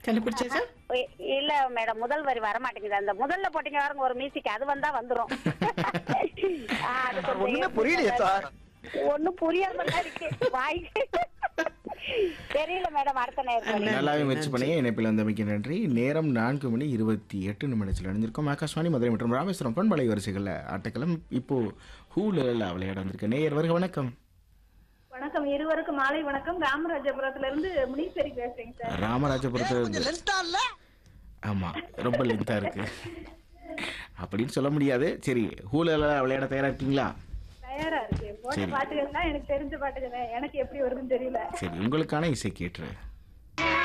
கண்டுபிடிச்சாச்சா இ- இல்ல மேடம் முதல் வரி வர மாட்டேங்குது அந்த முதல்ல போட்டீங்க பாருங்க ஒரு மியூசிக் அது வந்தா வந்துரும் ஆ, அது கொஞ்சம் ஒண்ணுமே புரியலையே சார் ஒண்ணும் புரியாம தான் இருக்கு வாய்க்கு தெரியல மேடம் அடுத்த நேரம் நல்லாவே முயற்சி பண்ணி இணைப்பில் வந்தமைக்கு நன்றி நேரம் நான்கு மணி இருபத்தி எட்டு நிமிடத்தில் அணிஞ்சிருக்கோம் ஆகாஷ்வாணி மதுரை மற்றும் ராமேஸ்வரம் பண்பலை வரிசைகளில் ஆட்டக்களம் இப்போ ஹூல விளையாட வந்திருக்கு நேயர் வருக வணக்கம் வணக்கம் இருவருக்கும் மாலை வணக்கம் ராமராஜபுரத்துல இருந்து முனீஸ்வரி பேசுறேங்க சார் ராமராஜபுரத்தில் ஆமா ரொம்ப லென்த்தா இருக்கு அப்படின்னு சொல்ல முடியாது சரி ஹூல விளையாட தயாரா இருக்கீங்களா தயாரா இருக்கு போட்ட சரி. பாட்டுகள் தான் எனக்கு தெரிஞ்ச பாட்டுகள் தான். எனக்கு எப்படி வருதுன்னு தெரியல சரி உங்களுக்கான இசை கேட்டுரு